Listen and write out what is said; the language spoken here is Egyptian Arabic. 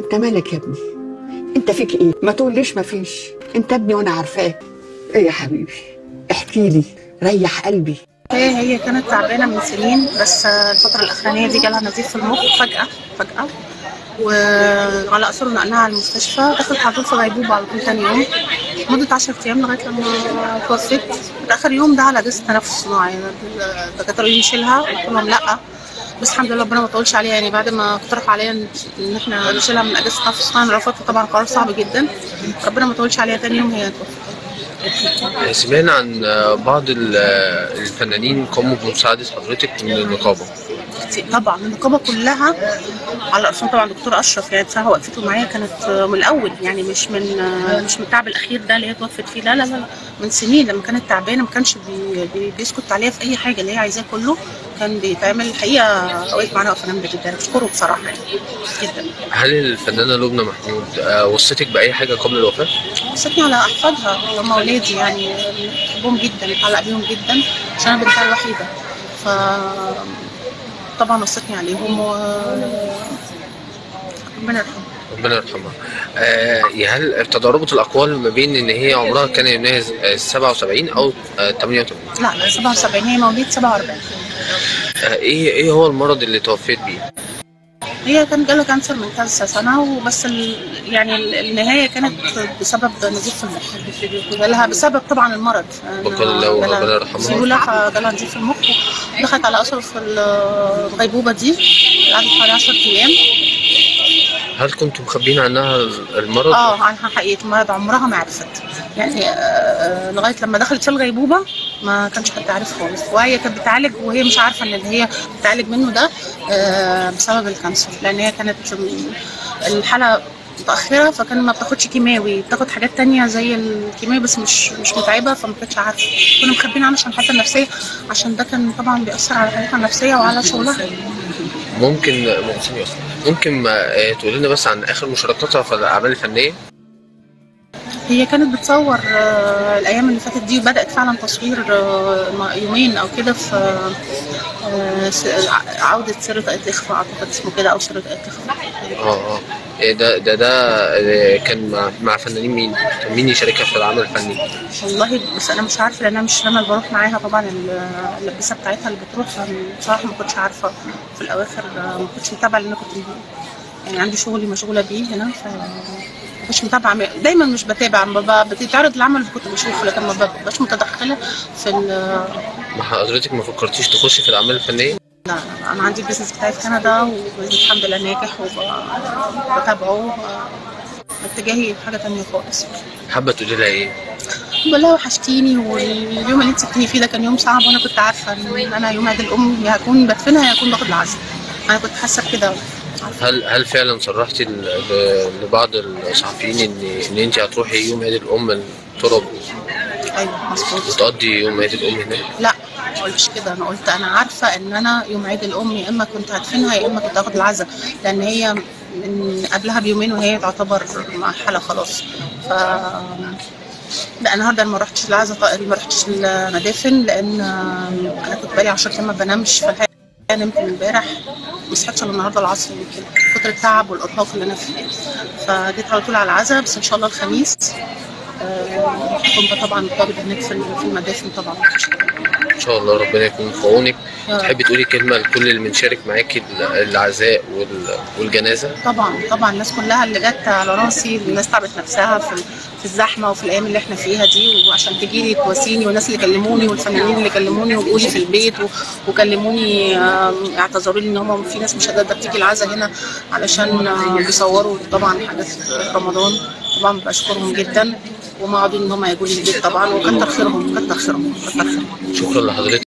انت مالك يا ابني انت فيك ايه ما تقوليش ما فيش انت ابني وانا عارفاك ايه يا حبيبي احكي لي ريح قلبي هي هي كانت تعبانه من سنين بس الفتره الاخرانيه دي جالها نزيف في المخ فجاه فجاه وعلى اثره نقلناها على المستشفى دخلت على طول في غيبوبه على طول تاني يوم مدة 10 ايام لغايه لما توفت اخر يوم ده على اجهزه تنفس صناعي الدكاتره اللي نشيلها قلت لهم لا بس الحمد لله ربنا ما طولش عليها يعني بعد ما اقترحوا عليا ان احنا نشيلها من اجهزه تنفس صناعي انا رفضت طبعا قرار صعب جدا ربنا ما طولش عليها تاني يوم هي توفت سمعنا عن بعض ال- الفنانين قاموا بمساعدة حضرتك من النقابة طبعا النقابه كلها على راسهم طبعا دكتور اشرف يعني بصراحه وقفته معايا كانت من الاول يعني مش من مش من التعب الاخير ده اللي هي توفت فيه لا لا لا من سنين لما كانت تعبانه ما كانش بي بي بيسكت عليها في اي حاجه اللي هي عايزاه كله كان بيتعمل الحقيقه وقف معانا وقفه جامده جدا بشكره بصراحه يعني جدا هل الفنانة لبنى محمود آه، وصتك بأي حاجة قبل الوفاة؟ وصتني على احفادها اللي هم اولادي يعني بحبهم جدا متعلق بيهم جدا عشان انا بنتها الوحيده ف طبعا وصتني عليهم و ربنا يرحمها ربنا يرحمها. آه، هل تضاربت الأقوال ما بين إن هي عمرها كان يناهز آه، 77 أو آه، 88 لا لا 77 هي مواليد 47 آه، إيه إيه هو المرض اللي توفيت بيه؟ هي كان جالها كانسر من كذا سنة وبس ال... يعني ال- النهاية كانت بسبب نزيف في المخ جالها بسبب طبعا المرض بقدر الله وربنا يرحمها. سيولة فجالها نزيف في المخ ودخلت على أثر في الغيبوبة دي قعدت حوالي 10 أيام هل كنتم مخبين عنها المرض؟ اه عنها حقيقة المرض عمرها ما عرفت يعني آه، آه، لغاية لما دخلت في الغيبوبة ما كانش حد عارف خالص وهي كانت بتعالج وهي مش عارفة ان اللي هي بتعالج منه ده آه، بسبب الكانسر لان هي كانت م- الحالة متأخرة فكان ما بتاخدش كيماوي بتاخد حاجات تانية زي الكيماوي بس مش مش متعبة فما كانتش عارفة كنا مخبين عنها عشان حالتها النفسية عشان ده كان طبعا بيأثر على حالتها النفسية وعلى شغلها ممكن ممكن ممكن آه، تقول لنا بس عن آخر مشاركاتها في الأعمال الفنية؟ هي كانت بتصور آه، الايام اللي فاتت دي وبدات فعلا تصوير آه، ما- يومين او كده في آه، س- ع- عوده سر طاقية الاخفاء اعتقد اسمه كده او سر طاقية الاخفاء اه اه إيه ده ده ده آه، كان مع مع فنانين مين؟ كان مين يشاركها في العمل الفني؟ والله بس انا مش عارفه لان انا مش انا اللي بروح معاها طبعا ال- اللبسه بتاعتها اللي بتروح بصراحه ما كنتش عارفه في الاواخر آه، ما كنتش متابعه لان انا كنت يعني عندي شغلي مشغوله بيه هنا ف ما كنتش متابعه دايما مش بتابع لما ب- بتتعرض العمل كنت بشوفه لكن ما ببقاش متدخله في ال- ما حضرتك ما فكرتيش تخشي في الأعمال الفنية؟ لا لا، انا عندي البيزنس بتاعي في كندا والحمد لله ناجح وبتابعه اتجاهي حاجه تانية خالص حابة تقولي لها إيه؟ والله وحشتيني واليوم اللي انت سبتيني فيه ده كان يوم صعب وانا كنت عارفه ان انا يوم عيد الام يا هكون بدفنها يا هكون باخد العزل انا كنت حاسه بكده هل هل فعلا صرحتي ل- ل- لبعض الصحفيين ان ان انت هتروحي يوم عيد الام التراب ايوه مظبوط وتقضي يوم عيد الام هناك؟ لا ما قلتش كده انا قلت انا عارفه ان انا يوم عيد الام يا اما كنت هدفنها يا اما كنت هاخد العزاء لان هي من قبلها بيومين وهي تعتبر مرحله خلاص ف لا النهارده أنا ما رحتش العزاء ط- ما رحتش المدافن لان انا كنت بقالي 10 ايام ما بنامش فالحقيقه نمت من امبارح ما صحيتش الا النهارده العصر يمكن كتر التعب والارهاق اللي انا فيه فجيت على طول على العزاء بس ان شاء الله الخميس آه، كنت طبعا متواجد هناك في في المدافن طبعا ان شاء الله ربنا يكون في عونك يا رب. تحبي تقولي كلمه لكل اللي بنشارك معاكي ال- العزاء وال- والجنازه طبعا طبعا الناس كلها اللي جت على راسي الناس تعبت نفسها في في الزحمه وفي الايام اللي احنا فيها دي وعشان تجي لي تواسيني والناس اللي كلموني والفنانين اللي كلموني وجوا لي في البيت و- وكلموني آم، اعتذروا لي ان هم في ناس مش هتقدر تيجي العزاء هنا علشان آه، بيصوروا طبعا حاجات رمضان طبعا بشكرهم جدا وما قعدوا ان هم يجوا لي البيت طبعا وكتر خيرهم كتر خيرهم كتر خيرهم شكرا لحضرتك